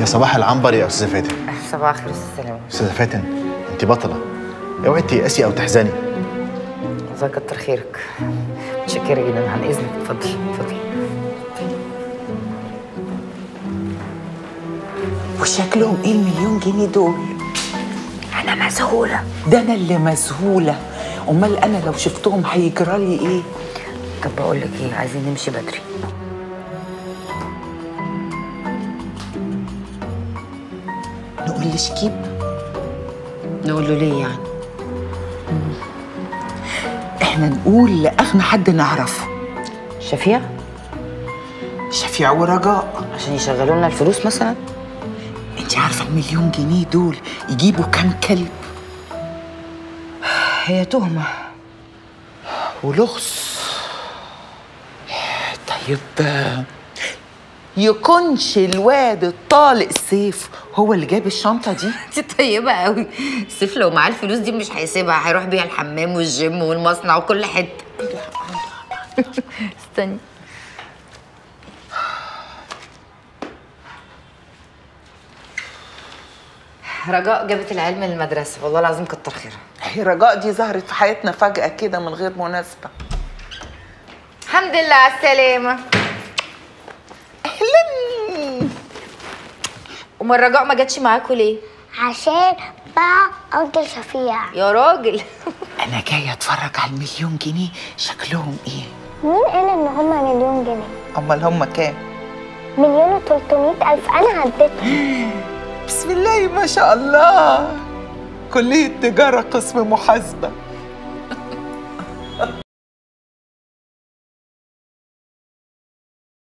صباح العنبر يا استاذه فاتن صباح الخير استاذ سلامه استاذه فاتن انت بطله اوعي تيأسي او تحزني الله يكتر خيرك متشكره جدا عن اذنك اتفضل اتفضل وشكلهم ايه المليون جنيه دول انا مذهوله ده انا اللي مذهوله امال انا لو شفتهم هيجرالي ايه طب بقول لك ايه عايزين نمشي بدري نقول لشكيب نقول له ليه يعني احنا نقول لاغنى حد نعرفه شفيع شفيع ورجاء عشان يشغلوا لنا الفلوس مثلا انت عارفه المليون جنيه دول يجيبوا كام كلب هي تهمه ولغز طيب آه، يكونش الواد الطالق سيف هو اللي جاب الشنطه دي انت طيبه قوي سيف لو معاه الفلوس دي مش هيسيبها هيروح بيها الحمام والجيم والمصنع وكل حته استني رجاء جابت العيال من المدرسه والله العظيم كتر خيرها هي رجاء دي ظهرت في حياتنا فجأة كده من غير مناسبة الحمد لله على السلامه أهلا امال رجاء ما جاتش معاكوا ليه عشان بقى أنكل شفيع يا راجل أنا جاية أتفرج على المليون جنيه شكلهم إيه؟ مين قال إن هما مليون جنيه؟ أمال هم كام؟ مليون وتلتمية ألف أنا عديتهم بسم الله ما شاء الله كلية تجارة قسم محاسبة